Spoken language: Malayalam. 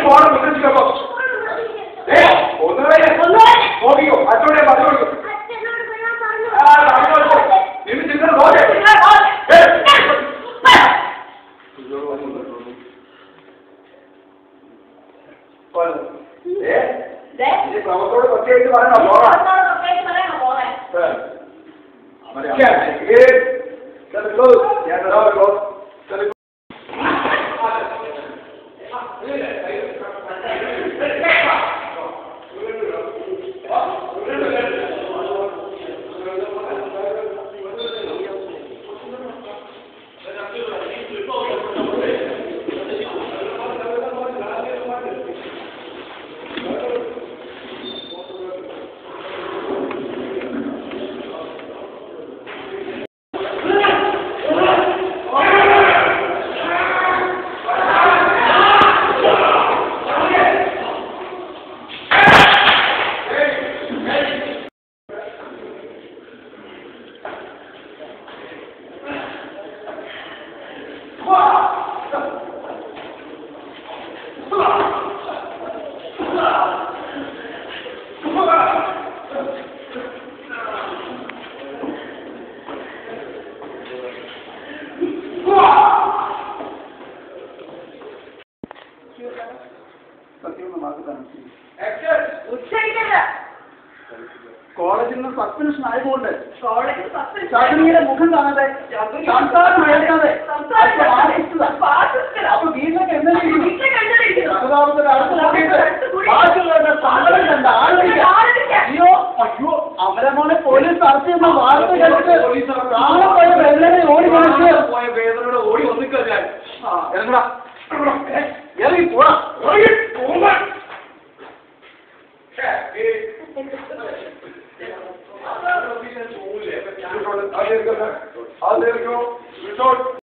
പോണം മുന്നിച്ചപ്പോ ഏ ഒന്നുകൂടെ നോക്കിക്കോ അച്ഛനോടെ പറഞ്ഞു കൊടുക്കും ആ പറഞ്ഞോളൂ നിന്ന് ചിത്രം നോക്കേ ഏ ഈ പ്രവർത്തോട് പ്രത്യേകിച്ച് പറയണം പോകാം Yeah, again. Let it go. Yeah, let it go. Let it go. കോളേജിൽ നിന്ന് സസ്പെൻഷൻ ആയതുകൊണ്ട് ശകുനിയുടെ മുഖം കാണാതെ സംസാരം കേൾക്കാതെ അപ്പൊ വീട്ടിലൊക്കെ എന്തെങ്കിലും രണ്ടാമത്തെ അടുത്ത് നോക്കിയിട്ട് ബാക്കിയുള്ളവരുടെ സങ്കടം കണ്ട ആളില്ല അയ്യോ അയ്യോ അവരെ പോലീസ് അറസ്റ്റ് ചെയ്യുന്ന വാർത്ത കേട്ടിട്ട് നാളെ പോയ വെള്ളനെ ഓടി കളിച്ച് പോയ വേദനയോടെ ഓടി ഒന്നിക്കാൻ ഞാൻ ഇറങ്ങടാ ഇറങ്ങി പോടാ ഇറങ്ങി പോകാൻ അതെടുക്കട്ടെ അതെടുക്കോ റിസോർട്ട്